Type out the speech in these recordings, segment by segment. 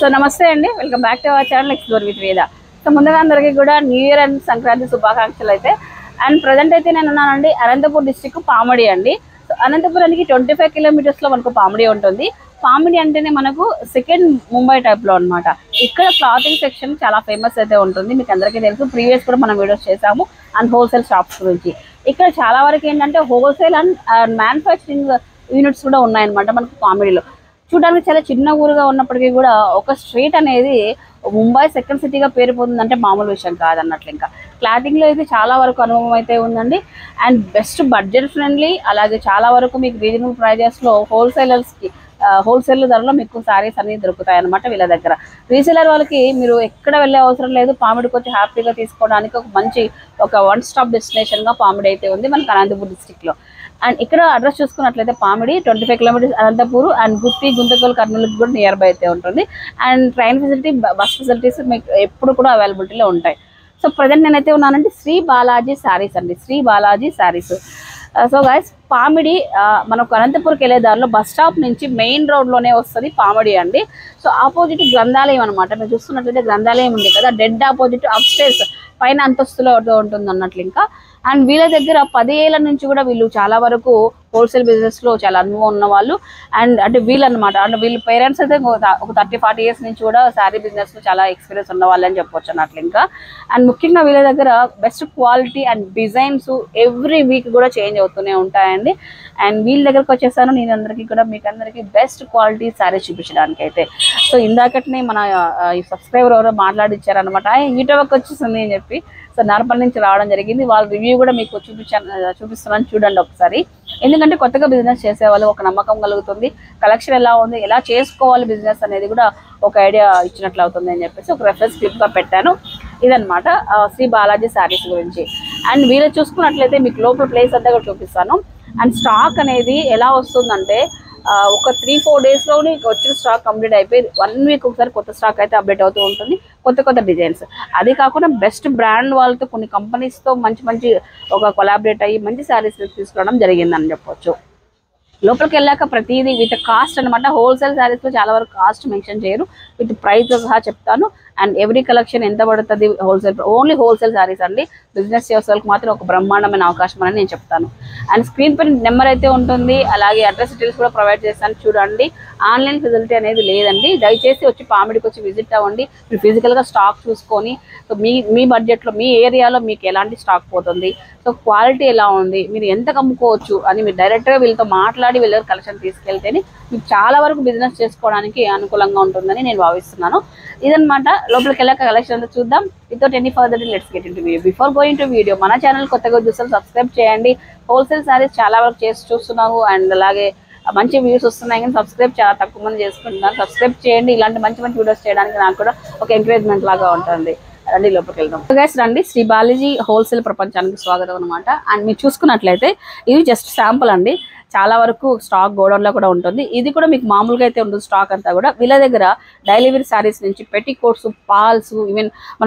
So నమస్తే అండి welcome back to our channel explore with Veda so ముందుగా అందరికీ కూడా న్యూ ఇయర్ అండ్ సంక్రాంతి శుభాకాంక్షలు అయితే అండ్ ప్రజెంట్ అయితే నేను ఉన్నానండి అనంతపూర్ డిస్టిక్ పామడి అండి సో అనంతపురానికి ట్వంటీ ఫైవ్ కిలోమీటర్స్ లో మనకు పామిడి ఉంటుంది పామిడి అంటేనే మనకు సెకండ్ ముంబై టైప్ లో అన్నమాట ఇక్కడ క్లాతింగ్ సెక్షన్ చాలా ఫేమస్ అయితే ఉంటుంది మీకు అందరికీ తెలుసు ప్రీవియస్ కూడా మనం వీడియోస్ చేసాము అండ్ హోల్సేల్ షాప్స్ గురించి ఇక్కడ చాలా వరకు ఏంటంటే హోల్సేల్ అండ్ మ్యానుఫ్యాక్చరింగ్ యూనిట్స్ కూడా ఉన్నాయన్నమాట మనకు పామిడిలో చూడడానికి చాలా చిన్న ఊరుగా ఉన్నప్పటికీ కూడా ఒక స్ట్రీట్ అనేది ముంబై సెకండ్ సిటీగా పేరు పొందిందంటే మామూలు విషయం కాదన్నట్లు ఇంకా క్లాతింగ్ లో అయితే చాలా వరకు అనుభవం అయితే ఉందండి అండ్ బెస్ట్ బడ్జెట్ ఫ్రెండ్లీ అలాగే చాలా వరకు మీకు రీజనబుల్ ప్రైజెస్ లో హోల్సేలర్స్ కి హోల్సేల్ ధరలో మీకు సారీస్ అన్ని దొరుకుతాయి అన్నమాట వీళ్ళ దగ్గర రీసేలర్ వాళ్ళకి మీరు ఎక్కడ వెళ్ళే అవసరం లేదు పామిడికి వచ్చి హ్యాపీగా తీసుకోవడానికి ఒక మంచి ఒక వన్ స్టాప్ డెస్టినేషన్ గా పామిడి అయితే ఉంది మనకి అనంతపూర్ డిస్ట్రిక్ట్ లో అండ్ ఇక్కడ అడ్రస్ చూసుకున్నట్లయితే Pamidi twenty five kilometres Anantapur and Gooty Guntakal కర్నూలుకి కూడా నియర్ బై అయితే ఉంటుంది and train facility bus facilities మీకు ఎప్పుడు కూడా అవైలబిలిటీలో ఉంటాయి సో ప్రజెంట్ నేనైతే ఉన్నానంటే శ్రీ బాలాజీ శారీస్ అండి శ్రీ బాలాజీ శారీస్ సో గైస్ పామిడి ఆ, మనకు అనంతపూర్కి వెళ్ళే దారిలో బస్ స్టాప్ నుంచి మెయిన్ రోడ్లోనే వస్తుంది పామిడి అండి సో ఆపోజిట్ గ్రంథాలయం అనమాట మీరు చూస్తున్నట్లయితే గ్రంథాలయం ఉంది కదా డెడ్ ఆపోజిట్ అప్ స్టేర్స్ పైన అంతస్తులో ఉంటుంది అన్నట్లు ఇంకా అండ్ వీళ్ళ దగ్గర పది ఏళ్ళ నుంచి కూడా వీళ్ళు చాలా వరకు హోల్సేల్ బిజినెస్ లో చాలా అనుభవం ఉన్న వాళ్ళు అండ్ అంటే వీళ్ళు అనమాట అంటే వీళ్ళ పేరెంట్స్ అయితే ఒక- ఒక థర్టీ ఫార్టీ ఇయర్స్ నుంచి కూడా శారీ బిజినెస్ లో చాలా ఎక్స్పీరియన్స్ ఉన్న వాళ్ళు అని చెప్పొచ్చు అన్నట్లు ఇంకా అండ్ ముఖ్యంగా వీళ్ళ దగ్గర best quality and designs every week కూడా చేంజ్ అవుతూనే ఉంటాయండి అండ్ వీళ్ళ దగ్గరకు వచ్చేసాను నేను అందరికీ కూడా మీకు అందరికీ బెస్ట్ క్వాలిటీ శారీస్ చూపించడానికి అయితే సో ఇందాకట్నే మన ఆ, ఈ సబ్స్క్రైబర్ ఎవరో మాట్లాడిచ్చారనమాట యూట్యూబ్కి వచ్చేసింది అని చెప్పి సో నార్పల్ నుంచి రావడం జరిగింది వాళ్ళ రివ్యూ కూడా మీకు చూపించాను చూపిస్తున్నాను చూడండి ఒకసారి ఎందుకంటే కొత్తగా బిజినెస్ చేసే వాళ్ళు ఒక నమ్మకం కలుగుతుంది కలెక్షన్ ఎలా ఉంది ఎలా చేసుకోవాలి బిజినెస్ అనేది కూడా ఒక ఐడియా ఇచ్చినట్లు అవుతుంది అని చెప్పేసి ఒక రెఫరెన్స్ క్లిప్ గా పెట్టాను ఇదనమాట ఆ, శ్రీ బాలాజీ శారీస్ గురించి అండ్ వీళ్ళు చూసుకున్నట్లయితే మీకు లోపల ప్లేస్ అంతా కూడా చూపిస్తాను అండ్ స్టాక్ అనేది ఎలా వస్తుందంటే ఆ, ఒక త్రీ ఫోర్ డేస్ లోనే వచ్చిన స్టాక్ కంప్లీట్ అయిపోయి వన్ వీక్ ఒకసారి కొత్త స్టాక్ అయితే అప్డేట్ అవుతూ ఉంటుంది కొత్త కొత్త డిజైన్స్ అది కాకుండా బెస్ట్ బ్రాండ్ వాళ్ళతో కొన్ని companies తో మంచి మంచి ఒక కొలాబరేట్ అయ్యి మంచి శారీస్ తీసుకురావడం జరిగిందని చెప్పొచ్చు లోపలికి వెళ్ళాక ప్రతిదీ విత్ కాస్ట్ అనమాట హోల్సేల్ శారీస్ లో చాలా వరకు కాస్ట్ మెన్షన్ చేయరు విత్ ప్రైస్ సహా చెప్తాను అండ్ ఎవ్రీ కలెక్షన్ ఎంత పడుతుంది హోల్సేల్ ఓన్లీ హోల్సేల్ శారీస్ అండి బిజినెస్ చేసే వాళ్ళకి మాత్రం ఒక బ్రహ్మాండమైన అవకాశం అని నేను చెప్తాను అండ్ స్క్రీన్ పైన నెంబర్ అయితే ఉంటుంది అలాగే అడ్రస్ డీటెయిల్స్ కూడా ప్రొవైడ్ చేస్తాను చూడండి ఆన్లైన్ ఫెసిలిటీ అనేది లేదండి దయచేసి వచ్చి పామిడికి వచ్చి విజిట్ అవ్వండి మీరు physical గా స్టాక్ చూసుకొని సో మీ మీ బడ్జెట్లో మీ ఏరియాలో మీకు ఎలాంటి స్టాక్ పోతుంది సో క్వాలిటీ ఎలా ఉంది మీరు ఎంత కమ్ముకోవచ్చు అని మీరు డైరెక్ట్గా వీళ్ళతో మాట్లాడి వీళ్ళ కలెక్షన్ తీసుకెళ్తేనే మీకు చాలా వరకు బిజినెస్ చేసుకోవడానికి అనుకూలంగా ఉంటుందని నేను భావిస్తున్నాను ఇదన్నమాట లోపలికి వెళ్ళాక కలెక్షన్ అంతా చూద్దాం without any further let's get in video before going to video మన ఛానల్ కొత్తగా చూస్తే సబ్స్క్రైబ్ చేయండి హోల్సేల్ శారీస్ చాలా వరకు చేసి చూస్తున్నాము అండ్ అలాగే మంచి వ్యూస్ వస్తున్నాయి కానీ సబ్స్క్రైబ్ చాలా తక్కువ మంది చేసుకుంటున్నారు సబ్స్క్రైబ్ చేయండి ఇలాంటి మంచి మంచి వీడియోస్ చేయడానికి నాకు కూడా ఒక ఎంకరేజ్మెంట్ లాగా ఉంటుంది రండి లోపలికి వెళ్దాం గైస్ రండి శ్రీ బాలాజీ హోల్సేల్ ప్రపంచానికి స్వాగతం అనమాట అండ్ మీరు చూసుకున్నట్లయితే ఇది జస్ట్ శాంపుల్ అండి చాలా వరకు స్టాక్ గోడౌన్ లో కూడా ఉంటుంది ఇది కూడా మీకు మామూలుగా అయితే ఉంటుంది స్టాక్ అంతా కూడా వీళ్ళ దగ్గర డైలీ వేర్ శారీస్ నుంచి పెట్టి కోట్స్ పాల్స్ ఈవెన్ మన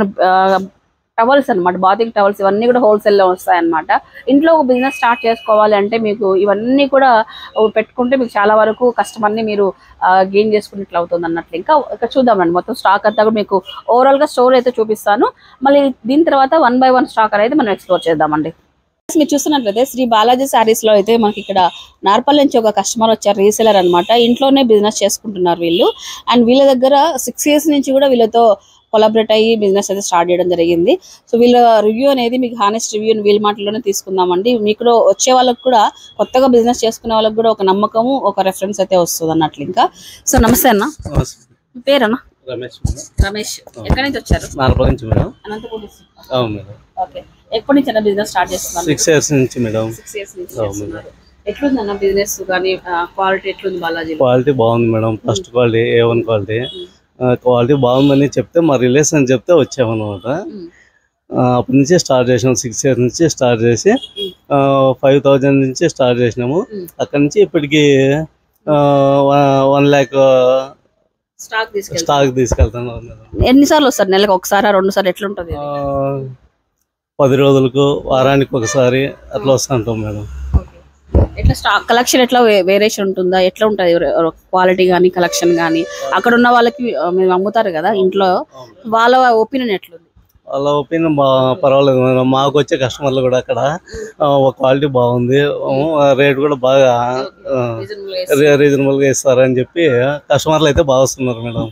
టవల్స్ అన్నమాట బాతింగ్ టవల్స్ ఇవన్నీ కూడా హోల్సేల్లో వస్తాయన్నమాట ఇంట్లో ఒక బిజినెస్ స్టార్ట్ చేసుకోవాలి అంటే మీకు ఇవన్నీ కూడా పెట్టుకుంటే మీకు చాలా వరకు కస్టమర్ని మీరు గెయిన్ చేసుకున్నట్లు అవుతుంది అన్నట్లు ఇంకా ఇక్కడ చూద్దామండి మొత్తం స్టాక్ అంతా కూడా మీకు ఓవరాల్ గా స్టోర్ అయితే చూపిస్తాను మళ్ళీ దీని తర్వాత వన్ బై వన్ స్టాక్ అనేది మనం ఎక్స్ప్లోర్ చేద్దామండి మీరు చూస్తున్నట్లయితే శ్రీ బాలాజీ శారీస్ లో అయితే మనకి ఇక్కడ నార్పల్ నుంచి ఒక కస్టమర్ వచ్చారు రీసేలర్ అన్నమాట ఇంట్లోనే బిజినెస్ చేసుకుంటున్నారు వీళ్ళు అండ్ వీళ్ళ దగ్గర సిక్స్ ఇయర్స్ నుంచి కూడా వీళ్ళతో కొలాబరేట్ అయ్యి బిజినెస్ అయితే స్టార్ట్ చేయడం జరిగింది సో వీళ్ళ రివ్యూ అనేది మీకు హానెస్ట్ రివ్యూ వీళ్ళ మాటల్లోనే తీసుకుందామండి మీకు వచ్చే వాళ్ళకి కూడా కొత్తగా బిజినెస్ చేసుకునే వాళ్ళకి కూడా ఒక నమ్మకము ఒక రెఫరెన్స్ అయితే వస్తుంది అన్నట్లు ఇంకా సో నమస్తే అన్న మీ పేరన్నా రమేష్ మేడం రమేష్ ఎక్కడి నుంచి వచ్చారు నాలుగు నుంచి మేడం అనంతపూర్ district. అవును మేడం ఓకే ఎప్పటి నుంచి అన్న బిజినెస్ స్టార్ట్ చేస్తున్నారు సిక్స్ ఇయర్స్ నుంచి మేడం సిక్స్ ఇయర్స్ నుంచి అవును చేస్తున్నారు ఎట్లుంది అన్న బిజినెస్ కానీ క్వాలిటీ ఎట్లుంది బాలాజీలో క్వాలిటీ బాగుంది madam first quality A one quality quality బాగుందని చెప్తే మా రిలేషన్ చెప్తే వచ్చామన్నమాట మ్మ్. ఆ, అప్పటి నుంచి స్టార్ట్ చేసినాం సిక్స్ ఇయర్స్ నుంచి స్టార్ట్ చేసి ఫైవ్ థౌజండ్ నుంచి స్టార్ట్ చేసినాము మ్మ్. అక్కడి నుంచి ఇప్పటికి వన్ ల్యాక్ స్టాక్ తీసుకెళ్తారు స్టాక్ తీసుకెళ్తున్నాం మేడం ఎన్నిసార్లు వస్తారు నెలకు ఒకసారి రెండు సార్లు ఎట్లుంటది ఆ, పది రోజులకు వారానికి ఒకసారి అట్లా వస్తుంటాం మేడం ఓకే ఎట్లా స్టాక్ కలెక్షన్ ఎట్లా వేరియేషన్ ఉంటుందా ఎట్లా ఉంటుంది క్వాలిటీ కానీ కలెక్షన్ కానీ అక్కడ ఉన్న వాళ్ళకి ఆ, మీరు అమ్ముతారు కదా ఇంట్లో వాళ్ళ ఒపీనియన్ ఎట్లుంది వాళ్ళ ఒపీనియన్ బా పర్వాలేదు మేడం మాకు వచ్చే కస్టమర్లు కూడా అక్కడ క్వాలిటీ బాగుంది రేట్ కూడా బాగా రీజనబుల్ గా ఇస్తారని చెప్పి కస్టమర్లు అయితే బాగా వస్తున్నారు మేడం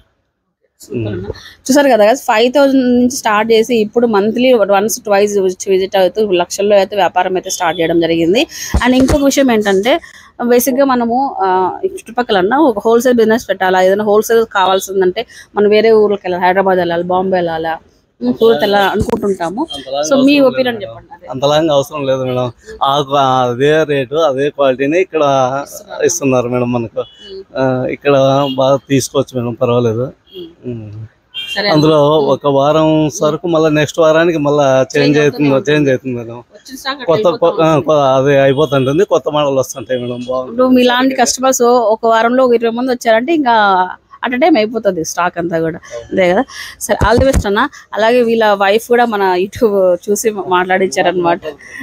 చూసారు కదా ఫైవ్ థౌసండ్ నుంచి స్టార్ట్ చేసి ఇప్పుడు మంత్లీ వన్స్ ట్వైస్ విజిట్ అవుతూ లక్షల్లో అయితే వ్యాపారం అయితే స్టార్ట్ చేయడం జరిగింది అండ్ ఇంకొక విషయం ఏంటంటే బేసిక్ గా మనము ఆ, ఈ చుట్టుపక్కల అన్న ఒక హోల్సేల్ బిజినెస్ పెట్టాలా ఏదైనా హోల్సేల్ కావాల్సిందంటే మనం వేరే ఊర్లోకి వెళ్ళాలి హైదరాబాద్ వెళ్ళాలి బాంబే వెళ్ళాలా ఉమ్, సూరత్ వెళ్ళాలి అనుకుంటుంటాము సో మీ ఒపీనియన్ చెప్పండి అదే అంతలాగా అవసరం లేదు మేడం ఆ క్వా- అదే రేటు అదే క్వాలిటీని ఇక్కడ ఇస్తున్నారు మేడం మనకు ఆ, ఇక్కడ బాగా తీసుకోవచ్చు మేడం పర్వాలేదు ఉమ్. సరే అందులో ఒక వారం సరుకు మళ్ళీ నెక్స్ట్ వారానికి మళ్ళీ చేంజ్ అవుతుంది చేంజ్ అవుతుంది మేడం వచ్చిన stock అట్లా కొత్త అయిపోతా కొ- ఆ, కొ- అదే అయిపోతుంటుంది కొత్త మోడల్ వస్తుంటాయి మేడం బాగుంది ఇప్పుడు మీలాంటి కస్టమర్స్ ఒక వారంలో ఒక ఇరవై మంది వచ్చారంటే ఇంకా అట్ టైం అయిపోతుంది స్టాక్ అంతా కూడా అంతే కదా సరే ఆల్ ది బెస్ట్ అన్న అలాగే వీళ్ళ వైఫ్ కూడా మన యూట్యూబ్ చూసి మాట్లాడించారనమాట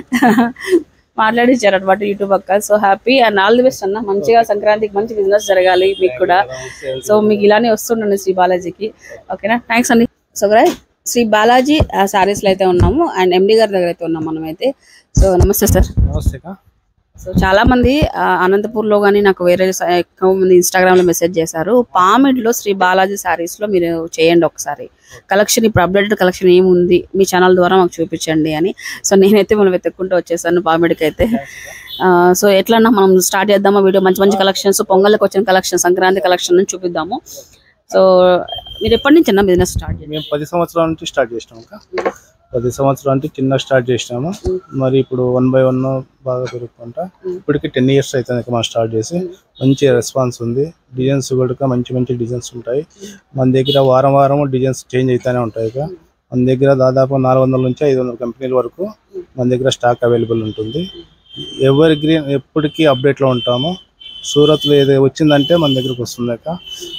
మాట్లాడించారనమాట యూట్యూబ్ అక్క so happy and all the best అన్న మంచిగా సంక్రాంతికి మంచి బిజినెస్ జరగాలి మీకు కూడా సో మీకు ఇలానే వస్తుండండి శ్రీ బాలాజీకి ఓకేనా థ్యాంక్స్ అండి సో guys, శ్రీ బాలాజీ సారీస్లో అయితే ఉన్నాము అండ్ ఎండి గారి దగ్గర అయితే ఉన్నాం మనమైతే సో నమస్తే సార్ నమస్తే అక్క. సో చాలా మంది ఆ, అనంతపూర్లో కానీ నాకు వేరే స- ఎక్కువ మంది ఇన్స్టాగ్రామ్ లో మెసేజ్ చేశారు పామిడిలో శ్రీ బాలాజీ సారీస్ లో మీరు చేయండి ఒకసారి కలెక్షన్ ఇప్పుడు అప్డేటెడ్ కలెక్షన్ ఏముంది మీ ఛానల్ ద్వారా మాకు చూపించండి అని సో నేనైతే మనం వెతుక్కుంటూ వచ్చేసాను పామిడికి అయితే ఆ, సో ఎట్లన్నా మనం స్టార్ట్ చేద్దామా వీడియో మంచి మంచి కలెక్షన్స్ పొంగల్కి వచ్చిన కలెక్షన్ సంక్రాంతి కలెక్షన్ చూపిద్దాము సో మీరు ఎప్పటి నుంచి అన్న బిజినెస్ స్టార్ట్ చేయండి మేము పది సంవత్సరాల నుంచి స్టార్ట్ చేసినాం అక్క పది సంవత్సరాల నుంచి చిన్న స్టార్ట్ చేసినాము మరి ఇప్పుడు వన్ బై వన్ బాగా పెరుగుతుంటా ఇప్పటికి టెన్ ఇయర్స్ అవుతుంది అక్క మనం స్టార్ట్ చేసి మంచి రెస్పాన్స్ ఉంది డిజైన్స్ కూడా మంచి మంచి డిజైన్స్ ఉంటాయి మన దగ్గర వారం వారం డిజైన్స్ చేంజ్ అవుతూనే ఉంటాయి ఇక మన దగ్గర దాదాపు నాలుగు వందల నుంచి ఐదు వందల కంపెనీల వరకు మన దగ్గర స్టాక్ అవైలబుల్ ఉంటుంది ఎవరి గ్రీన్ ఎప్పటికీ అప్డేట్లో ఉంటాము సూరత్లో ఏదో వచ్చిందంటే మన దగ్గరకు వస్తుంది అక్క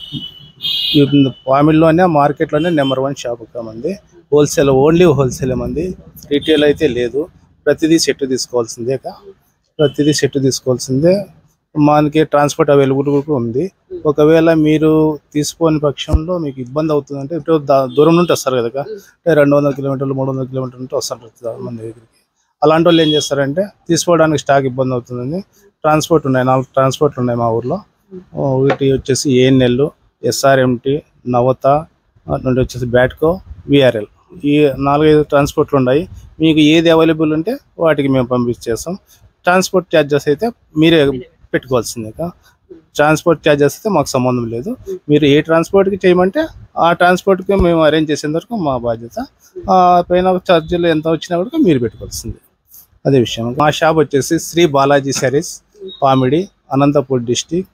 పామిల్లోనే మార్కెట్లోనే నెంబర్ వన్ షాప్ ఒక మంది హోల్సేల్ ఓన్లీ హోల్సేల్ మంది రీటైల్ అయితే లేదు ప్రతిదీ సెట్ తీసుకోవాల్సిందే అక్క ప్రతిదీ సెట్ తీసుకోవాల్సిందే మనకి ట్రాన్స్పోర్ట్ అవైలబుల్ కూడా ఉంది ఒకవేళ మీరు తీసుకోని పక్షంలో మీకు ఇబ్బంది అవుతుందంటే ఇప్పుడు దా- దూరం నుండి వస్తారు కదా అక్క. అంటే రెండు వందల కిలోమీటర్లు మూడు వందల కిలోమీటర్లు నుండి వస్తారు మన దగ్గరికి అలాంటి వాళ్ళు ఏం చేస్తారంటే తీసుకోవడానికి స్టాక్ ఇబ్బంది అవుతుందని ట్రాన్స్పోర్ట్ ఉన్నాయి నాలుగు ట్రాన్స్పోర్ట్లు ఉన్నాయి మా ఊర్లో ఒకటి వచ్చేసి ఏఎన్ఎల్ ఎస్ఆర్ఎంటి నవత ఆ, నుండి వచ్చేసి బ్యాట్కో విఆర్ఎల్ ఈ నాలుగైదు ట్రాన్స్పోర్ట్లు ఉన్నాయి మీకు ఏది అవైలబుల్ ఉంటే వాటికి మేము పంపించేస్తాం ట్రాన్స్పోర్ట్ ఛార్జెస్ అయితే మీరే పెట్టుకోవాల్సిందే కా. ట్రాన్స్పోర్ట్ ఛార్జెస్ అయితే మాకు సంబంధం లేదు మీరు ఏ ట్రాన్స్పోర్ట్కి చేయమంటే ఆ ట్రాన్స్పోర్ట్కి మేము అరేంజ్ చేసేంత వరకు మా బాధ్యత ఆ పైన ఛార్జీలు ఎంత వచ్చినా కూడా మీరు పెట్టుకోవాల్సిందే అదే విషయం మా షాప్ వచ్చేసి శ్రీ బాలాజీ శారీస్ పామిడి అనంతపూర్ డిస్టిక్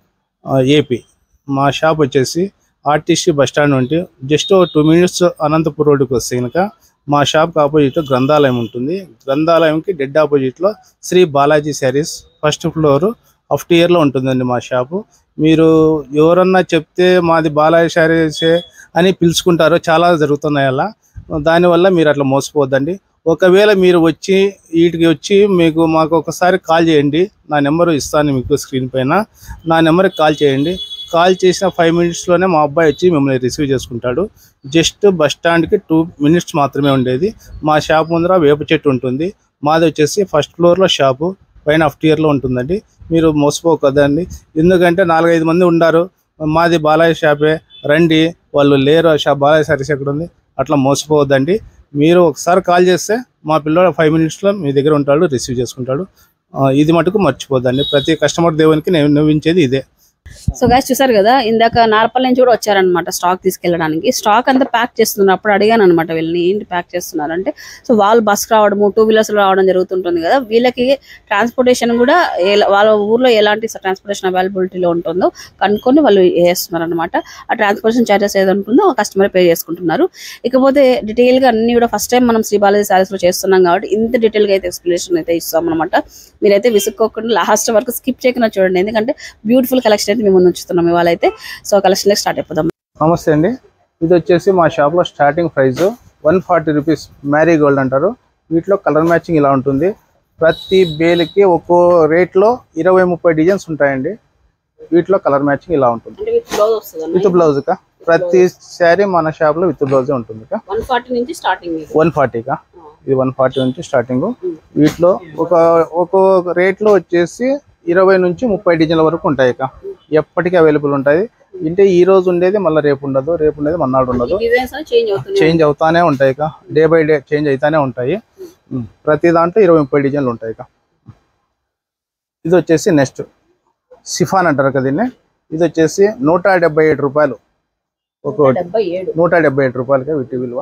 ఏపీ మా షాప్ వచ్చేసి ఆర్టీసీ బస్ స్టాండ్ నుండి జస్ట్ టూ మినిట్స్ అనంతపూర్ రోడ్డుకి వస్తే కనుక మా షాప్కి ఆపోజిట్ గ్రంథాలయం ఉంటుంది గ్రంథాలయంకి డెడ్ ఆపోజిట్లో Sri Balaji Sarees first floor first ఇయర్లో ఉంటుందండి మా షాపు మీరు ఎవరన్నా చెప్తే మాది బాలాజీ శారీసే అని పిలుచుకుంటారో చాలా జరుగుతున్నాయి అలా దానివల్ల మీరు అట్లా మోసపోవద్దండి ఒకవేళ మీరు వచ్చి వీటికి వచ్చి మీకు మాకు ఒకసారి కాల్ చేయండి నా నెంబర్ ఇస్తాను మీకు స్క్రీన్ పైన నా నెంబర్కి కాల్ చేయండి కాల్ చేసిన ఫైవ్ మినిట్స్లోనే మా అబ్బాయి వచ్చి మిమ్మల్ని రిసీవ్ చేసుకుంటాడు జస్ట్ బస్ స్టాండ్కి టూ మినిట్స్ మాత్రమే ఉండేది మా షాప్ ముందర వేప చెట్టు ఉంటుంది మాది వచ్చేసి ఫస్ట్ ఫ్లోర్లో షాపు పైన ఫస్ట్ ఇయర్లో ఉంటుందండి మీరు మోసపోకదండి ఎందుకంటే నాలుగైదు మంది ఉండారు మాది బాలయ్య షాపే రండి వాళ్ళు లేరు ఆ షాప్ బాలయ్య సర్వీస్ ఎక్కడ ఉంది అట్లా మోసపోవద్దండి మీరు ఒకసారి కాల్ చేస్తే మా పిల్లోడు ఫైవ్ మినిట్స్లో మీ దగ్గర ఉంటాడు రిసీవ్ చేసుకుంటాడు ఆ, ఇది మటుకు మర్చిపోద్దండి ప్రతి కస్టమర్ దేవునికి నేను నవ్వించేది ఇదే సో గైస్ చూసారు కదా ఇందాక నార్పల్ నుంచి కూడా వచ్చారనమాట స్టాక్ తీసుకెళ్ళడానికి స్టాక్ అంతా ప్యాక్ చేస్తున్నారు అప్పుడు అడిగాను అనమాట వీళ్ళని ఏంటి ప్యాక్ చేస్తున్నారంటే సో వాళ్ళు బస్ రావడము టూ వీలర్స్ రావడం జరుగుతుంటుంది కదా వీళ్ళకి ట్రాన్స్పోర్టేషన్ కూడా ఎలా- వాళ్ళ ఊర్లో ఎలాంటి ట్రాన్స్పోర్టేషన్ అవైలబిలిటీలో ఉంటుందో కనుక్కొని వాళ్ళు వేస్తున్నారు అనమాట ఆ ట్రాన్స్పోర్టేషన్ ఛార్జెస్ ఏది ఉంటుందో కస్టమర్ పే చేసుకుంటున్నారు ఇకపోతే డీటెయిల్ గా అన్ని కూడా ఫస్ట్ టైం మనం శ్రీ బాలాజీ సారీస్ లో చేస్తున్నాం కాబట్టి ఇంత డీటెయిల్ గా అయితే ఎక్స్ప్లెనేషన్ అయితే ఇస్తాం అనమాట మీరైతే విసుక్కోకుండా లాస్ట్ వరకు స్కిప్ చేయకుండా చూడండి ఎందుకంటే బ్యూటిఫుల్ కలెక్షన్ అయితే మేము ముందు ఉంచుతున్నాం ఇవాళ అయితే సో కలెక్షన్ స్టార్ట్ అయిపోదాం నమస్తే అండి ఇది వచ్చేసి మా షాప్లో starting price one forty rupees marigold అంటారు వీటిలో కలర్ మ్యాచింగ్ ఇలా ఉంటుంది ప్రతి బేల్కి ఒక్కో రేట్లో ఇరవై ముప్పై డిజైన్స్ ఉంటాయండి వీటిలో కలర్ మ్యాచింగ్ ఇలా ఉంటుంది అంటే విత్ బ్లౌజ్ వస్తుంది విత్ బ్లౌజ్ కా ప్రతి శారీ మన షాప్ లో విత్ బ్లౌజ్ ఉంటుంది కా వన్ ఫార్టీ నుంచి స్టార్టింగ్ వన్ ఫార్టీకా ఇది వన్ ఫార్టీ నుంచి స్టార్టింగ్ వీటిలో ఒక ఒక రేట్లో వచ్చేసి ఇరవై నుంచి ముప్పై డిజైన్ల వరకు ఉంటాయి కా ఎప్పటికీ అవైలబుల్ ఉంటాయి అంటే ఈ రోజు ఉండేది మళ్ళీ రేపు ఉండదు రేపు ఉండేది మన్నాడు ఉండదు డిజైన్స్ చేంజ్ అవుతుంది చేంజ్ అవుతానే ఉంటాయి కా డే బై డే చేంజ్ అవుతానే ఉంటాయి ఉమ్. ప్రతి దాంట్లో ఇరవై ముప్పై డిజైన్లు ఉంటాయి కా ఇది వచ్చేసి నెక్స్ట్ సిఫాన్ అంటారు కదా దీన్ని ఇది వచ్చేసి నూట డెబ్బై ఏడు రూపాయలు ఒక డెబ్బై ఏడు నూట డెబ్బై ఏడు రూపాయలకే వీటి విలువ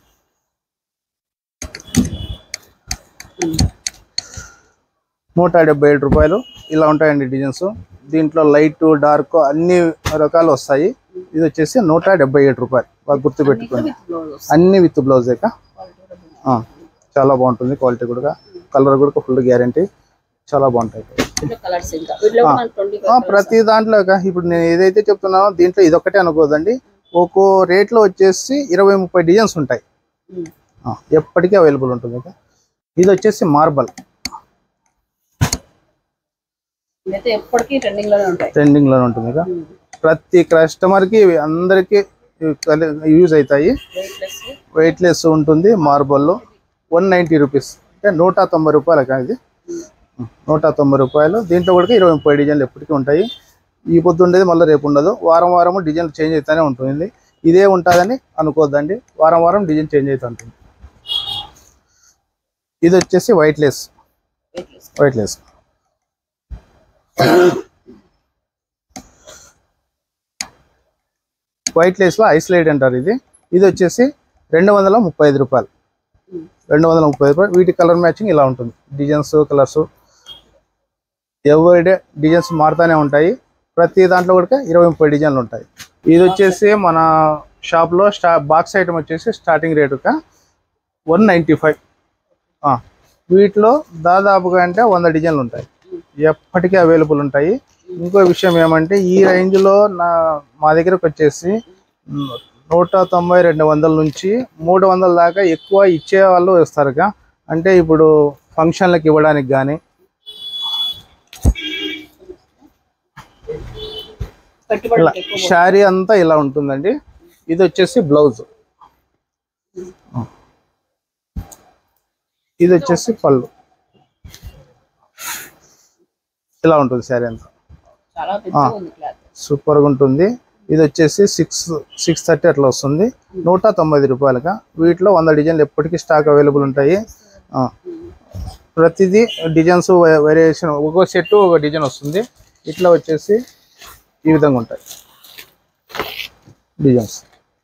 నూట డెబ్బై ఏడు రూపాయలు ఇలా ఉంటాయండి డిజైన్స్ దీంట్లో లైట్ డార్క్ అన్ని రకాలు వస్తాయి ఇది వచ్చేసి నూట డెబ్బై ఏడు రూపాయలు బాగా గుర్తుపెట్టుకోండి విత్ బ్లౌజ్ అన్ని విత్ బ్లౌజే కా ఆ, చాలా బాగుంటుంది క్వాలిటీ కూడా కలర్ కూడా ఫుల్ గ్యారంటీ చాలా బాగుంటాయి వీటిలో కలర్స్ ఇంకా వీటిలో కూడా మనకి ట్వంటీ ఆ, ప్రతి దాంట్లో కా ఇప్పుడు నేను ఏదైతే చెప్తున్నానో దీంట్లో ఇదొక్కటే అనుకోదండి ఒక్కో రేట్లో వచ్చేసి ఇరవై ముప్పై డిజైన్స్ ఉంటాయి ఆ, ఎప్పటికీ అవైలబుల్ ఉంటుంది కా. ఇది వచ్చేసి మార్బల్ ఇదైతే ఎప్పటికీ ట్రెండింగ్ లోనే ఉంటాయి ట్రెండింగ్ లోనే ఉంటుంది కా. ప్రతి కస్టమర్ కి ఇవి అందరికి యూజ్ అవుతాయి వెయిట్లెస్ వెయిట్ లెస్ ఉంటుంది మార్బల్ వన్ నైంటీ రూపీస్ అంటే నూట తొంభై రూపాయలు కా ఇది నూట తొంభై రూపాయలు దీంట్లో కూడా ఇరవై ముప్పై డిజైన్లు ఎప్పటికీ ఉంటాయి ఈ పొద్దు ఉండేది మళ్ళీ రేపు ఉండదు వారం వారం డిజైన్ చేంజ్ అవుతానే ఉంటుంది ఇదే ఉంటుందని అనుకోవద్దండి వారం వారం డిజైన్ చేంజ్ అవుతూ ఉంటుంది ఇది వచ్చేసి weight less weightless weight less weight less లో ఐసోలేట్ అంటారు ఇది ఇది వచ్చేసి రెండు వందల ముప్పై ఐదు రూపాయలు రెండు వందల ముప్పై ఐదు రూపాయలు వీటి కలర్ మ్యాచింగ్ ఇలా ఉంటుంది డిజైన్స్ కలర్స్ ఎవ్రీడే డిజైన్స్ మారుతూనే ఉంటాయి ప్రతి దాంట్లో కూడా ఇరవై ముప్పై డిజైన్లు ఉంటాయి ఇది వచ్చేసి మన షాప్లో స్టా బాక్స్ ఐటమ్ వచ్చేసి స్టార్టింగ్ రేటుగా వన్ నైంటీ ఫైవ్ వీటిలో దాదాపుగా అంటే వంద డిజైన్లు ఉంటాయి ఎప్పటికీ అవైలబుల్ ఉంటాయి ఇంకో విషయం ఏమంటే ఈ రేంజ్లో నా మా దగ్గరకు వచ్చేసి మ్, నూట తొంభై రెండు వందల నుంచి మూడు వందల దాకా ఎక్కువ ఇచ్చే వాళ్ళు వస్తారుగా అంటే ఇప్పుడు ఫంక్షన్లకు ఇవ్వడానికి కానీ పెట్టుబడి ఇలా శారీ అంతా ఇలా ఉంటుందండి ఇది వచ్చేసి బ్లౌజ్ ఇది వచ్చేసి పళ్ళు ఇలా ఉంటుంది శారీ అంతా చాలా పెద్దగా ఉంది క్లాత్ సూపర్గా ఉంటుంది ఇది వచ్చేసి సిక్స్ సిక్స్ థర్టీ అట్లా వస్తుంది నూట తొంభై ఐదు రూపాయలుగా వీటిలో వంద డిజైన్లు ఎప్పటికీ స్టాక్ అవైలబుల్ ఉంటాయి ఆ, ప్రతిదీ డిజైన్స్ వేరియేషన్ ఒక్కో సెట్ ఒక డిజైన్ వస్తుంది ఇట్లా వచ్చేసి ఈ విధంగా ఉంటాయి డిజైన్స్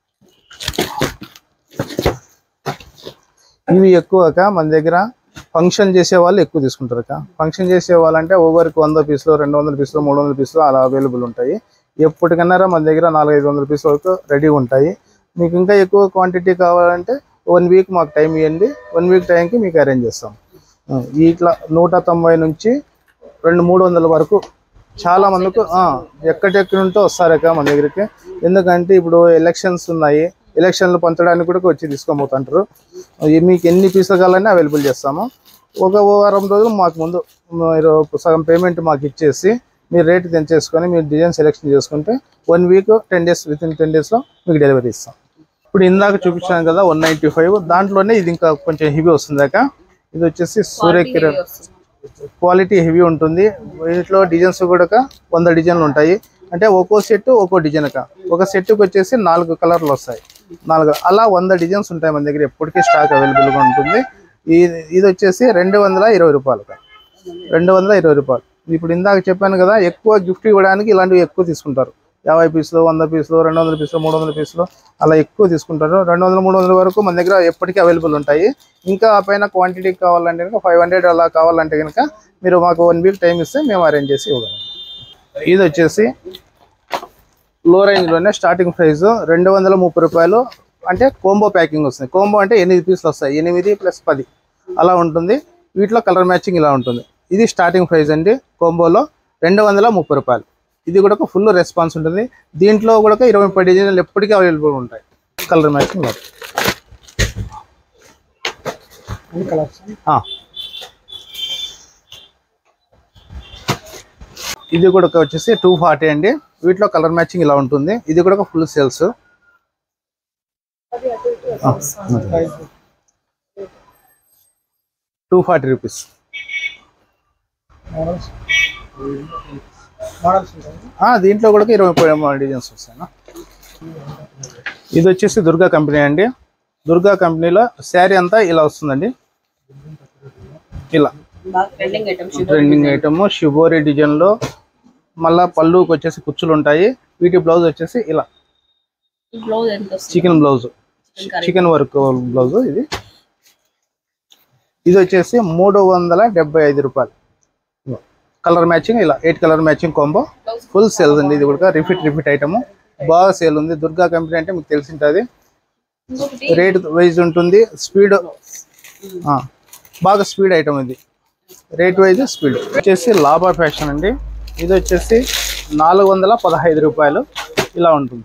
ఇవి ఎక్కువక మన దగ్గర ఫంక్షన్ చేసే వాళ్ళు ఎక్కువ తీసుకుంటారు అక్క ఫంక్షన్ చేసే వాళ్ళంటే ఓవర్కి వంద పీసులు రెండు వందల పీసులు మూడు వందల పీసులు అలా అవైలబుల్ ఉంటాయి ఎప్పటికన్నా మన దగ్గర నాలుగు ఐదు వందల పీసుల వరకు రెడీ ఉంటాయి మీకు ఇంకా ఎక్కువ క్వాంటిటీ కావాలంటే వన్ వీక్ మాకు టైం ఇవ్వండి వన్ వీక్ టైంకి మీకు అరేంజ్ చేస్తాం ఆ, ఇట్లా నూట తొంభై నుంచి రెండు మూడు వందల వరకు చాలా మందికి ఆ, ఎక్కడెక్కడి నుంటో వస్తారక మన దగ్గరికి ఎందుకంటే ఇప్పుడు ఎలక్షన్స్ ఉన్నాయి ఎలక్షన్లు పంచడానికి కూడా వచ్చి తీసుకొని పోతుంటారు అవి మీకు ఎన్ని పీసులు కావాలన్నా అవైలబుల్ చేస్తాము ఒక వారం రోజులు మాకు ముందు మీరు సగం పేమెంట్ మాకు ఇచ్చేసి మీరు రేట్ తెంచేసుకొని మీరు డిజైన్ సెలెక్షన్ చేసుకుంటే one week ten days within ten డేస్లో మీకు డెలివరీ ఇస్తాం ఇప్పుడు ఇందాక చూపించాను కదా వన్ నైంటీ ఫైవ్ దాంట్లోనే ఇది ఇంకా కొంచెం హెవీ వస్తుంది అక్క ఇది వచ్చేసి సూర్యకిరణ్ క్వాలిటీ హెవీ ఉంటుంది వీటిలో డిజైన్స్ కూడా వంద డిజైన్లు ఉంటాయి అంటే ఒక్కో సెట్ ఒక్కో డిజైన్ కా ఒక సెట్కి వచ్చేసి నాలుగు కలర్లు వస్తాయి నాలుగు అలా వంద డిజైన్స్ ఉంటాయి మన దగ్గర ఎప్పటికీ స్టాక్ అవైలబుల్గా ఉంటుంది ఇది ఇది వచ్చేసి రెండు వందల ఇరవై రూపాయలు రెండు వందల ఇరవై రూపాయలు ఇప్పుడు ఇందాక చెప్పాను కదా ఎక్కువ గిఫ్ట్ ఇవ్వడానికి ఇలాంటివి ఎక్కువ తీసుకుంటారు యాభై పీసులు వంద పీసులు రెండు వందల పీసులు మూడు వందల పీసులు అలా ఎక్కువ తీసుకుంటారు రెండు వందల మూడు వందల వరకు మన దగ్గర ఎప్పటికీ అవైలబుల్ ఉంటాయి ఇంకా ఆ పైన క్వాంటిటీ కావాలంటే కనుక ఫైవ్ హండ్రెడ్ అలా కావాలంటే కనుక మీరు మాకు వన్ వీక్ టైం ఇస్తే మేము అరేంజ్ చేసి ఇవ్వగలం ఇది వచ్చేసి లో రేంజ్లోనే స్టార్టింగ్ ప్రైస్ రెండు వందల ముప్పై రూపాయలు అంటే కోంబో ప్యాకింగ్ వస్తుంది కోంబో అంటే ఎనిమిది పీసులు వస్తాయి ఎనిమిది ప్లస్ పది అలా ఉంటుంది వీటిలో కలర్ మ్యాచింగ్ ఇలా ఉంటుంది ఇది స్టార్టింగ్ ప్రైస్ అండి కోంబోలో రెండు వందల ముప్పై రూపాయలు ఇది కూడా ఒక ఫుల్ రెస్పాన్స్ ఉంటుంది దీంట్లో కూడా ఇరవై ముప్పై డిజైన్లు ఎప్పటికీ అవైలబుల్ ఉంటాయి కలర్ మ్యాచింగ్ ఇలా. ఆ. ఇది కూడా ఒక వచ్చేసి టూ ఫార్టీ అండి వీటిలో కలర్ మ్యాచింగ్ ఇలా ఉంటుంది ఇది కూడా full sales two forty rupees ఆ, దీంట్లో కూడా ఇరవై ముప్పై డిజైన్స్ వస్తాయి ఇది వచ్చేసి దుర్గా కంపెనీ అండి దుర్గా కంపెనీలో శారీ అంతా ఇలా వస్తుందండి ఇలా బాగా trending item trending item shibori design లో మళ్ళా పళ్ళుకి వచ్చేసి కుచ్చులు ఉంటాయి వీటి బ్లౌజ్ వచ్చేసి ఇలా ఈ బ్లౌజ్ ఎంత వస్తుంది chicken blouse Chicken chicken work blouse ఇది ఇది వచ్చేసి మూడు వందల డెబ్బై ఐదు రూపాయలు కలర్ మ్యాచింగ్ ఇలా eight colour matching combo full sales అండి ఇది కూడా రిపీట్ రిపీట్ ఐటమ్ బాగా సేల్ ఉంది దుర్గా కంపెనీ అంటే మీకు తెలిసి ఉంటుంది ఇంకొకటి రేట్ వైజ్ ఉంటుంది స్పీడ్ బాగా స్పీడ్ ఐటమ్ ఇది రేట్ వైజ్ స్పీడ్ వచ్చేసి లాభా ఫ్యాషన్ అండి ఇది వచ్చేసి నాలుగు వందల పదహైదు రూపాయలు ఇలా ఉంటుంది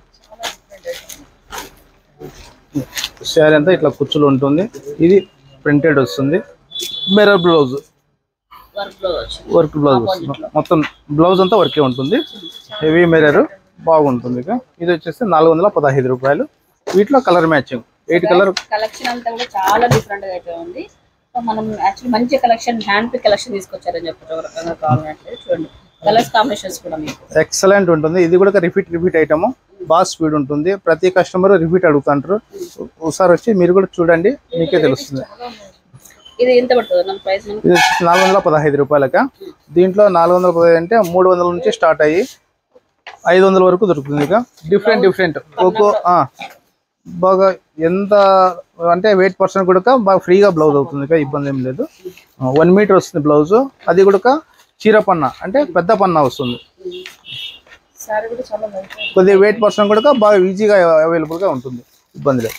శారీ అంతా ఇట్లా కుచ్చులు ఉంటుంది ఇది ప్రింటెడ్ వస్తుంది మిర్రర్ బ్లౌజ్ వర్క్ బ్లౌజ్ వచ్చింది వర్క్ బ్లౌజ్ వస్తుంది మొత్తం బ్లౌజ్ అంతా వర్కే ఉంటుంది హెవీ మిర్రర్ బాగుంటుంది ఇక ఇది వచ్చేసి నాలుగు వందల పదహైదు రూపాయలు వీటిలో colour matching eight colour collection అంతా కూడా చాలా డిఫరెంట్ గా అయితే ఉంది సో మనం యాక్చువల్లీ మంచి కలెక్షన్ హ్యాండ్ పిక్ కలెక్షన్ తీసుకొచ్చారని చెప్పచ్చు ఒక రకంగా కావాలంటే చూడండి కలర్స్ కాంబినేషన్స్ కూడా మీకు ఎక్సలెంట్ ఉంటుంది ఇది కూడా రిపీట్ రిపీట్ ఐటమ్ బాగా స్పీడ్ ఉంటుంది ప్రతి కస్టమర్ రిపీట్ అడుగుతుంటారు ఒకసారి వచ్చి మీరు కూడా చూడండి మీకే తెలుస్తుంది ఇది ఎంత పడుతుంది మన ప్రైస్ మనకి ఇది వచ్చేసి నాలుగు వందల పదహైదు రూపాయలక దీంట్లో నాలుగు వందల పదహైదు అంటే మూడు వందల నుంచి స్టార్ట్ అయ్యి ఐదు వందల వరకు దొరుకుతుంది ఇక డిఫరెంట్ డిఫరెంట్ ఒక్కో ఆ, బాగా ఎంత అంటే వెయిట్ పర్సెంట్ కూడా బాగా ఫ్రీగా బ్లౌజ్ అవుతుంది ఇక ఇబ్బంది ఏం లేదు వన్ మీటర్ వస్తుంది బ్లౌజ్ అది కూడా చీర పన్నా అంటే పెద్ద పన్నా వస్తుంది సారీ కూడా చాలా మంచి కొద్దిగా వెయిట్ పర్సెంట్ కూడా బాగా ఈజీగా అవైలబుల్గా ఉంటుంది ఇబ్బంది లేదు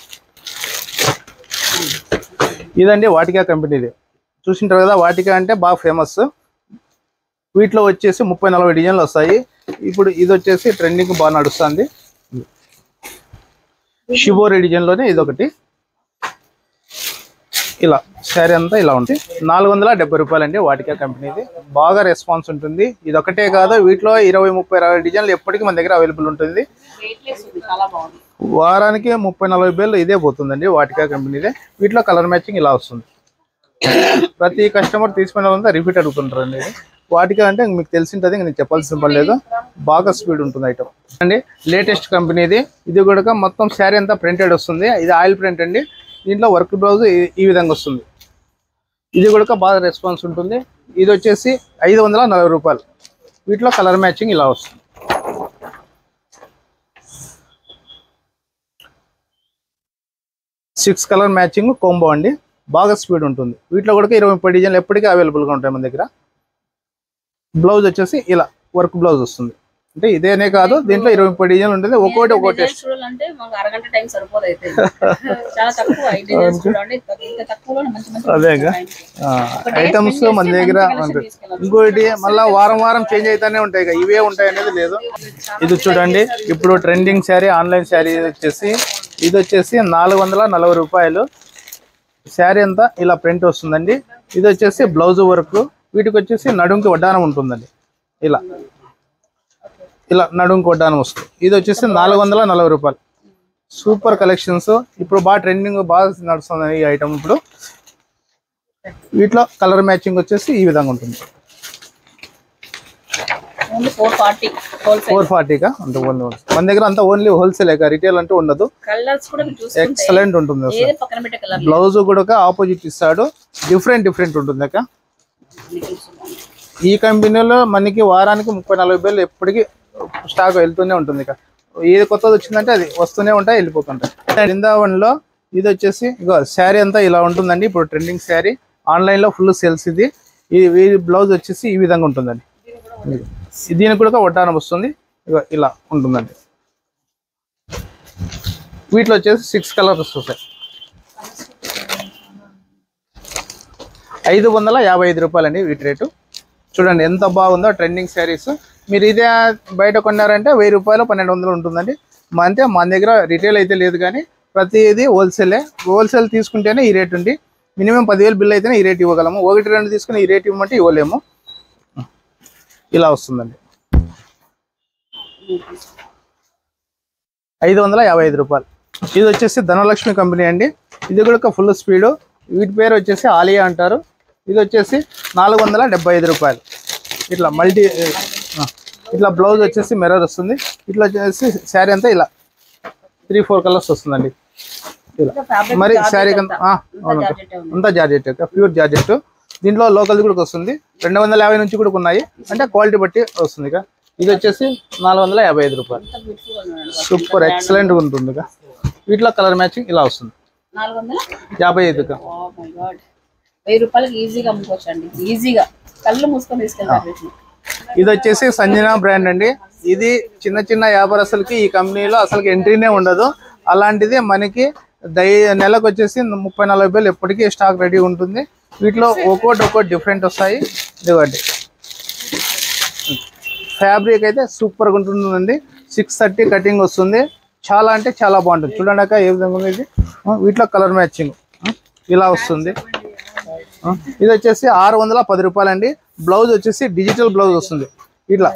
ఇదండి వాటికా కంపెనీది చూసింటారు కదా వాటికా అంటే బాగా ఫేమస్ వీటిలో వచ్చేసి ముప్పై నలభై డిజైన్లు వస్తాయి ఇప్పుడు ఇది వచ్చేసి ట్రెండింగ్ బాగా నడుస్తుంది షిబోరి డిజైన్లోనే ఇది ఒకటి ఇలా శారీ అంతా ఇలా ఉంటుంది నాలుగు వందల డెబ్బై రూపాయలు అండి వాటికా కంపెనీది బాగా రెస్పాన్స్ ఉంటుంది ఇది ఒకటే కాదు వీటిలో ఇరవై ముప్పై అరవై డిజైన్లు ఎప్పటికీ మన దగ్గర అవైలబుల్ ఉంటుంది వెయిట్లెస్ ఉంది చాలా బాగుంది వారానికి ముప్పై నలభై వేలు ఇదే పోతుందండి వాటికా కంపెనీదే వీటిలో కలర్ మ్యాచింగ్ ఇలా వస్తుంది ప్రతి కస్టమర్ తీసుకునే వాళ్ళంతా రిపీట్ అడుగుతుంటారండి ఇది. వాటికా అంటే మీకు తెలిసింటది ఇంక నేను చెప్పాల్సిన పని లేదు బాగా స్పీడ్ ఉంటుంది ఐటమ్ అండి లేటెస్ట్ కంపెనీది ఇది కూడా మొత్తం శారీ అంతా ప్రింటెడ్ వస్తుంది ఇది ఆయిల్ ప్రింట్ అండి దీంట్లో వర్క్ బ్లౌజ్ ఈ- ఈ విధంగా వస్తుంది ఇది కూడా బాగా రెస్పాన్స్ ఉంటుంది ఇది వచ్చేసి ఐదు వందల నలభై రూపాయలు వీటిలో కలర్ మ్యాచింగ్ ఇలా వస్తుంది సిక్స్ కలర్ మ్యాచింగ్ కోంబో అండి బాగా స్పీడ్ ఉంటుంది వీటిలో కూడా ఇరవై ముప్పై డిజైన్లు ఎప్పటికీ అవైలబుల్గా ఉంటాయి మన దగ్గర బ్లౌజ్ వచ్చేసి ఇలా వర్క్ బ్లౌజ్ వస్తుంది అంటే ఇదేనే కాదు దీంట్లో ఇరవై ముప్పై డిజైన్లు ఉంటుంది ఒక్కొక్కటి ఒక్కో డిజైన్స్ టెస్ట్ చూడాలంటే మాకు అరగంట టైం సరిపోదు అయితే చాలా తక్కువ ఈ డిజైన్స్ చూడండి ఇంత తక్కువలో మంచి మంచి అదేగా. ఐటమ్స్ మన దగ్గర ఉంటాయి ఇంకోటి మళ్ళా వారం వారం చేంజ్ అవుతానే ఉంటాయి ఇక ఇవే ఉంటాయి అనేది లేదు ఇది చూడండి ఇప్పుడు ట్రెండింగ్ శారీ ఆన్లైన్ శారీ వచ్చేసి ఇది వచ్చేసి నాలుగు వందల నలభై రూపాయలు శారీ అంతా ఇలా ప్రింట్ వస్తుందండి ఇది వచ్చేసి బ్లౌజ్ వర్క్ వీటికి వచ్చేసి నడుంకి వడ్డానం ఉంటుందండి ఇలా ఇలా నడుంకి వడ్డానం వస్తుంది ఇది వచ్చేసి నాలుగు వందల నలభై రూపాయలు సూపర్ కలెక్షన్స్ ఇప్పుడు బాగా ట్రెండింగ్ బాగా నడుస్తుంది ఈ ఐటమ్ ఇప్పుడు వీటిలో కలర్ మ్యాచింగ్ వచ్చేసి ఈ విధంగా ఉంటుంది only four forty wholesale four ఫార్టీగా అంటే ఓన్లీ మన దగ్గర అంతా ఓన్లీ హోల్సేల్ రిటైల్ అంటూ ఉండదు కలర్స్ కూడా మీరు చూసుకుంటే ఎక్సలెంట్ ఉంటుంది అసలు ఏది పక్కన పెట్టే కలర్ బ్లౌజ్ కూడా ఆపోజిట్ ఇస్తాడు డిఫరెంట్ డిఫరెంట్ ఉంటుంది అక్క ఈ కంపెనీలో మనకి వారానికి ముప్పై నలభై వేలు ఎప్పటికీ స్టాక్ వెళ్తూనే ఉంటుంది ఇక ఏది కొత్తది వచ్చిందంటే అది వస్తూనే ఉంటాయి వెళ్ళిపోతుంటాయి బృందావన్లో ఇది వచ్చేసి ఇగో శారీ అంతా ఇలా ఉంటుందండి ఇప్పుడు ట్రెండింగ్ శారీ ఆన్లైన్లో ఫుల్ సేల్స్ ఇది ఈ ఈ బ్లౌజ్ వచ్చేసి ఈ విధంగా ఉంటుందండి దీనికి కూడా వడ్డానం వస్తుంది ఇగో ఇలా ఉంటుందండి వీటిలో వచ్చేసి సిక్స్ కలర్స్ వస్తాయి ఐదు వందల యాభై ఐదు రూపాయలండి వీటి రేటు చూడండి ఎంత బాగుందో ట్రెండింగ్ శారీస్ మీరు ఇదే బయట కొన్నారంటే వెయ్యి రూపాయలు పన్నెండు వందలు ఉంటుందండి మా అంతే మన దగ్గర రిటైల్ అయితే లేదు కానీ ప్రతిదీ హోల్సేలే హోల్సేల్ తీసుకుంటేనే ఈ రేట్ ఉంది మినిమం పదివేలు బిల్ అయితేనే ఈ రేట్ ఇవ్వగలము ఒకటి రెండు తీసుకుని ఈ రేట్ ఇవ్వమంటే ఇవ్వలేము ఇలా వస్తుందండి ఐదు వందల యాభై ఐదు రూపాయలు ఇది వచ్చేసి ధనలక్ష్మి కంపెనీ అండి ఇది కూడా ఫుల్ స్పీడు వీటి పేరు వచ్చేసి ఆలియా అంటారు ఇది వచ్చేసి నాలుగు వందల డెబ్బై ఐదు రూపాయలు ఇట్లా మల్టీ ఆ, ఇట్లా బ్లౌజ్ వచ్చేసి మిర్రర్ వస్తుంది ఇట్లా వచ్చేసి శారీ అంతా ఇలా త్రీ ఫోర్ కలర్స్ వస్తుందండి ఇలా ఫ్యాబ్రిక్ మరి శారీ అవును జార్జెట్ ఉంది అంతా జార్జెట్ ప్యూర్ జార్జెట్ దీంట్లో లోకల్ కూడా వస్తుంది రెండు వందల యాభై నుంచి కూడా ఉన్నాయి అంటే క్వాలిటీ బట్టి వస్తుంది ఇక ఇది వచ్చేసి నాలుగు వందల యాభై ఐదు రూపాయలు ఎంత బ్యూటిఫుల్ ఉన్నాడు సూపర్ ఎక్సలెంట్ ఉంటుంది ఇక వీటిలో కలర్ మ్యాచింగ్ ఇలా వస్తుంది నాలుగు వందల యాభై ఐదు ఇక ఓ మై గాడ్ వెయ్యి రూపాయలకి ఈజీగా అమ్ముకోవచ్చు అండి ఈజీగా కళ్ళు మూసుకొని తీసుకెళ్తారు వీటిని ఇది వచ్చేసి సంజన బ్రాండ్ అండి ఇది చిన్న చిన్న వ్యాపారస్తులకి ఈ కంపెనీలో అసలు ఎంట్రీనే ఉండదు అలాంటిది మనకి డై నెలకు వచ్చేసి ముప్పై నలభై వేలు ఎప్పటికీ స్టాక్ రెడీ ఉంటుంది వీటిలో ఒక్కోటి ఒక్కోటి డిఫరెంట్ వస్తాయి ఇదిగోండి ఫ్యాబ్రిక్ అయితే సూపర్గా ఉంటుందండి సిక్స్ థర్టీ కటింగ్ వస్తుంది చాలా అంటే చాలా బాగుంటుంది చూడండి అక్క ఏ విధంగా ఉంది ఇది ఆ, వీటిలో కలర్ మ్యాచింగ్ ఇలా వస్తుంది ఆ, ఇది వచ్చేసి ఆరు వందల పది రూపాయలండి బ్లౌజ్ వచ్చేసి డిజిటల్ బ్లౌజ్ వస్తుంది ఇట్లా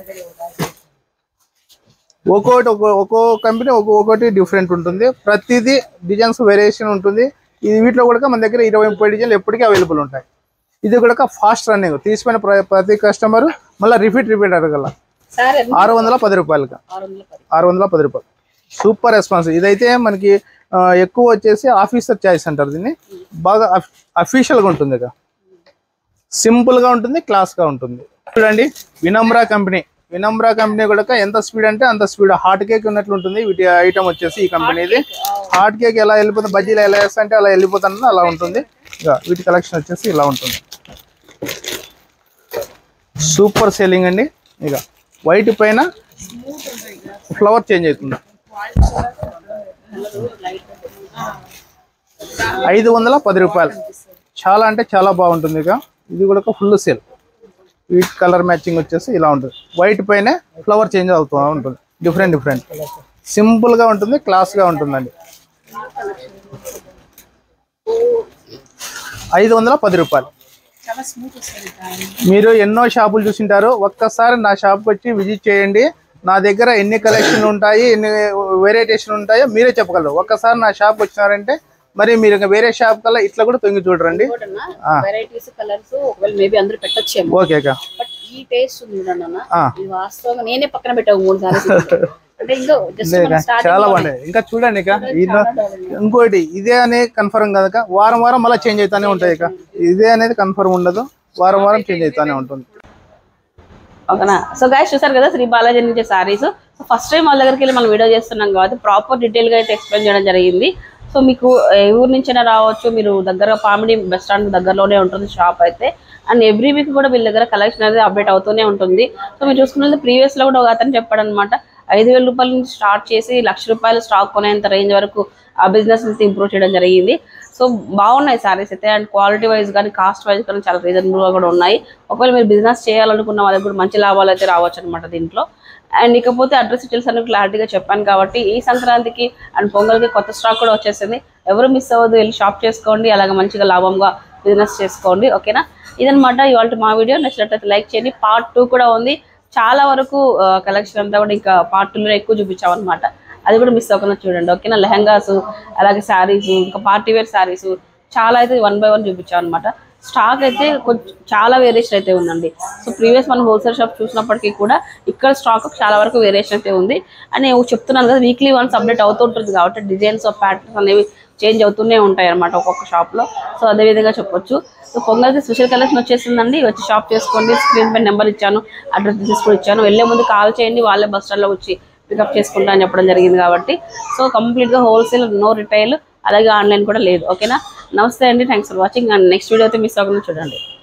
ఒక్కొక్కటి ఒక్కో ఒక్కో కంపెనీ ఒక్కొక్కటి డిఫరెంట్ ఉంటుంది ప్రతిదీ డిజైన్స్ వేరియేషన్ ఉంటుంది ఇది వీటిలో కూడా మన దగ్గర ఇరవై ముప్పై డిజైన్లు ఎప్పటికీ అవైలబుల్ ఉంటాయి ఇది కూడా ఫాస్ట్ రన్నింగ్ తీసిపోయిన ప్ర- ప్రతి కస్టమర్ మళ్ళీ రిపీట్ రిపీట్ అడగల సార్ ఆరు వందల పది రూపాయలకి ఆరు వందల పది ఆరు వందల పది రూపాయలు సూపర్ రెస్పాన్స్ ఇదైతే మనకి ఆ, ఎక్కువ వచ్చేసి ఆఫీసర్ చాయిస్ అంటారు దీన్ని బాగా అఫీషియల్గా ఉంటుంది ఇక సింపుల్గా ఉంటుంది క్లాస్గా ఉంటుంది చూడండి వినమ్రా కంపెనీ వినమ్రా కంపెనీ కూడా ఎంత స్పీడ్ అంటే అంత స్పీడ్ హాట్ కేక్ ఉన్నట్లు ఉంటుంది వీటి ఐటమ్ వచ్చేసి ఈ కంపెనీది హాట్ కేక్ ఎలా వెళ్ళిపోతుంది బజ్జీలు ఎలా వేస్తా అంటే అలా వెళ్ళిపోతుంది అలా ఉంటుంది ఇక వీటి కలెక్షన్ వచ్చేసి ఇలా ఉంటుంది సూపర్ సేలింగ్ అండి ఇక వైట్ పైన ఫ్లవర్ చేంజ్ అవుతుంది ఐదు వందల పది రూపాయలు చాలా అంటే చాలా బాగుంటుంది ఇక ఇది కూడా ఫుల్ సేల్ వీట్ కలర్ మ్యాచింగ్ వచ్చేసి ఇలా ఉంటుంది వైట్ పైనే ఫ్లవర్ చేంజ్ అవుతూ ఉంటుంది డిఫరెంట్ డిఫరెంట్ సింపుల్ గా ఉంటుంది క్లాస్ గా ఉంటుందండి ఐదు వందల పది రూపాయలు చాలా స్మూత్ వస్తుంది మీరు ఎన్నో షాపులు చూసింటారు ఒక్కసారి నా షాప్కి వచ్చి విజిట్ చేయండి నా దగ్గర ఎన్ని కలెక్షన్ ఉంటాయి ఎన్ని వేరియేషన్ ఉంటాయో మీరే చెప్పగలరు ఒక్కసారి నా షాప్కి వచ్చినారంటే మరి మీరు ఇంకా వేరే షాప్ కల్లా ఇట్లా కూడా తొంగి చూడరండి వెరైటీస్ కలర్స్ ఒకవేళ మేబీ అందరూ పెట్టొచ్చేమో ఓకే అక్క బట్ ఈ టేస్ట్ ఉంది చూడండి అన్న ఆ. ఇది వాస్తవంగా నేనే పక్కన పెట్టావు మూడు సార్లు అంటే ఇంకా జస్ట్ ఇదే అక్క, చాలా బాగుంది ఇంకా చూడండి ఇక ఈయన ఇంకోటి ఇదే అనేది కన్ఫర్మ్ కదక వారం వారం మళ్ళీ చేంజ్ అవుతానే ఉంటాయి ఇక ఇదే అనేది కన్ఫర్మ్ ఉండదు వారం వారం చేంజ్ అవుతానే ఉంటుంది ఓకేనా సో గాయస్ చూసారు కదా శ్రీ బాలాజీ నుంచి సారీస్ సో ఫస్ట్ టైం వాళ్ళ దగ్గరికి వెళ్ళి మనం వీడియో చేస్తున్నాం కాబట్టి ప్రాపర్ డీటెయిల్ గా అయితే ఎక్స్ప్లెయిన్ చేయడం జరిగింది సో మీకు ఏ ఊరు నుంచైనా రావచ్చు మీరు దగ్గర పామిడి బస్ స్టాండ్ దగ్గరలోనే ఉంటుంది షాప్ అయితే అండ్ ఎవ్రీ వీక్ కూడా వీళ్ళ దగ్గర కలెక్షన్ అనేది అప్డేట్ అవుతూనే ఉంటుంది సో మీరు చూసుకున్నది ప్రీవియస్ లో కూడా ఒక అతను చెప్పాడు అనమాట ఐదు వేల రూపాయల నుంచి స్టార్ట్ చేసి లక్ష రూపాయలు స్టాక్ కొనేంత రేంజ్ వరకు ఆ బిజినెస్ ఇంప్రూవ్ చేయడం జరిగింది సో బాగున్నాయి సారీస్ అయితే అండ్ క్వాలిటీ వైజ్ కానీ కాస్ట్ వైజ్ కానీ చాలా రీజనబుల్ గా కూడా ఉన్నాయి ఒకవేళ మీరు బిజినెస్ చేయాలనుకున్న వాళ్ళకి కూడా మంచి లాభాలు అయితే రావచ్చు అనమాట దీంట్లో అండ్ ఇకపోతే అడ్రస్ డీటెయిల్స్ అన్ని క్లారిటీగా చెప్పాను కాబట్టి ఈ సంక్రాంతికి అండ్ పొంగల్కి కొత్త స్టాక్ కూడా వచ్చేసింది ఎవరు మిస్ అవ్వద్దు వెళ్ళి షాప్ చేసుకోండి అలాగే మంచిగా లాభంగా బిజినెస్ చేసుకోండి ఓకేనా ఇదనమాట ఇవాళ మా వీడియో నచ్చినట్లయితే లైక్ చేయండి పార్ట్ టూ కూడా ఉంది చాలా వరకు కలెక్షన్ అంతా కూడా ఇంకా పార్ట్ టూలో ఎక్కువ చూపించాం అనమాట అది కూడా మిస్ అవ్వకుండా చూడండి ఓకేనా లెహంగాస్ అలాగే శారీస్ ఇంకా పార్టీ వేర్ శారీస్ చాలా అయితే వన్ బై వన్ చూపించాం అనమాట స్టాక్ అయితే కొంచెం చాలా వేరియేషన్ అయితే ఉందండి సో ప్రీవియస్ మనం హోల్సేల్ షాప్ చూసినప్పటికీ కూడా ఇక్కడ స్టాక్ చాలా వరకు వేరియేషన్ అయితే ఉంది అని నేను చెప్తున్నాను కదా వీక్లీ వన్స్ అప్డేట్ అవుతుంటుంది కాబట్టి డిజైన్స్ ప్యాటర్న్స్ అనేవి చేంజ్ అవుతూనే ఉంటాయి అనమాట ఒక్కొక్క షాప్లో సో అదే విధంగా చెప్పొచ్చు సో పొంగల్కి స్పెషల్ కలెక్షన్ వచ్చేసిందండి వచ్చి షాప్ చేసుకోండి స్క్రీన్ పై నెంబర్ ఇచ్చాను అడ్రస్ డీటెయిల్స్ కూడా ఇచ్చాను వెళ్ళే ముందు కాల్ చేయండి వాళ్ళే బస్ స్టాండ్లో వచ్చి పికప్ చేసుకుంటా అని చెప్పడం జరిగింది కాబట్టి సో కంప్లీట్గా హోల్సేల్ నో రిటైల్ అలాగే ఆన్లైన్ కూడా లేదు ఓకేనా నమస్తే అండి thanks for watching and next video అయితే మిస్ అవ్వకుండా చూడండి